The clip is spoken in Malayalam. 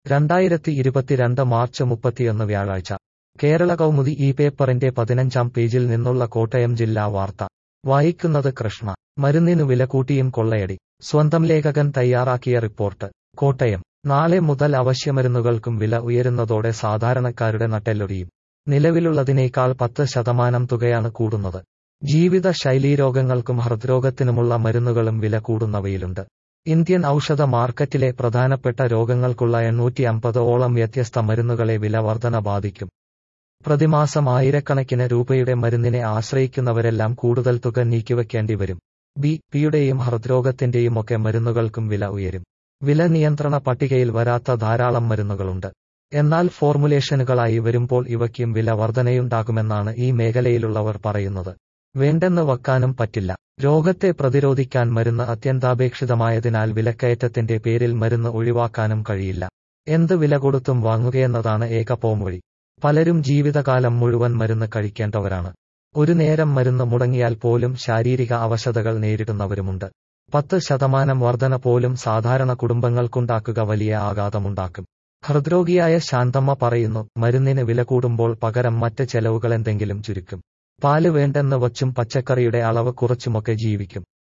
രണ്ടായിരത്തി ഇരുപത്തിരണ്ട് മാർച്ച് മുപ്പത്തിയൊന്ന് വ്യാഴാഴ്ച കേരള കൗമുദി ഈ പേപ്പറിന്റെ പതിനഞ്ചാം പേജിൽ നിന്നുള്ള കോട്ടയം ജില്ലാ വാർത്ത വായിക്കുന്നത് കൃഷ്ണ മരുന്നിനു വില കൂട്ടിയും കൊള്ളയടി സ്വന്തം ലേഖകൻ തയ്യാറാക്കിയ റിപ്പോർട്ട് കോട്ടയം നാളെ മുതൽ അവശ്യമരുന്നുകൾക്കും വില ഉയരുന്നതോടെ സാധാരണക്കാരുടെ നട്ടെല്ലൊടിയും നിലവിലുള്ളതിനേക്കാൾ പത്ത് ശതമാനം തുകയാണ് കൂടുന്നത് ജീവിത ശൈലീരോഗങ്ങൾക്കും ഹൃദ്രോഗത്തിനുമുള്ള മരുന്നുകളും വില കൂടുന്നവയിലുണ്ട് ഇന്ത്യൻ ഔഷധ മാർക്കറ്റിലെ പ്രധാനപ്പെട്ട രോഗങ്ങൾക്കുള്ള എണ്ണൂറ്റി അമ്പത് ഓളം വ്യത്യസ്ത മരുന്നുകളെ വില വർധന ബാധിക്കും പ്രതിമാസം ആയിരക്കണക്കിന് രൂപയുടെ മരുന്നിനെ ആശ്രയിക്കുന്നവരെല്ലാം കൂടുതൽ തുക നീക്കിവെക്കേണ്ടി വരും ബി പിയുടെയും ഹൃദ്രോഗത്തിന്റെയുമൊക്കെ മരുന്നുകൾക്കും വില ഉയരും വില നിയന്ത്രണ പട്ടികയിൽ വരാത്ത ധാരാളം മരുന്നുകളുണ്ട് എന്നാൽ ഫോർമുലേഷനുകളായി വരുമ്പോൾ ഇവയ്ക്കും വില വർധനയുണ്ടാകുമെന്നാണ് ഈ മേഖലയിലുള്ളവർ പറയുന്നത് വേണ്ടെന്ന് വയ്ക്കാനും പറ്റില്ല രോഗത്തെ പ്രതിരോധിക്കാൻ മരുന്ന് അത്യന്താപേക്ഷിതമായതിനാൽ വിലക്കയറ്റത്തിന്റെ പേരിൽ മരുന്ന് ഒഴിവാക്കാനും കഴിയില്ല എന്ത് വില കൊടുത്തും വാങ്ങുകയെന്നതാണ് ഏക പോംവഴി പലരും ജീവിതകാലം മുഴുവൻ മരുന്ന് കഴിക്കേണ്ടവരാണ് ഒരു നേരം മരുന്ന് മുടങ്ങിയാൽ പോലും ശാരീരിക അവശതകൾ നേരിടുന്നവരുമുണ്ട് പത്ത് ശതമാനം വർധന പോലും സാധാരണ കുടുംബങ്ങൾക്കുണ്ടാക്കുക വലിയ ആഘാതമുണ്ടാക്കും ഹൃദ്രോഗിയായ ശാന്തമ്മ പറയുന്നു മരുന്നിന് വില കൂടുമ്പോൾ പകരം മറ്റ് ചെലവുകളെന്തെങ്കിലും ചുരുക്കും പാല് വേണ്ടെന്ന് വച്ചും പച്ചക്കറിയുടെ അളവ് കുറച്ചുമൊക്കെ ജീവിക്കും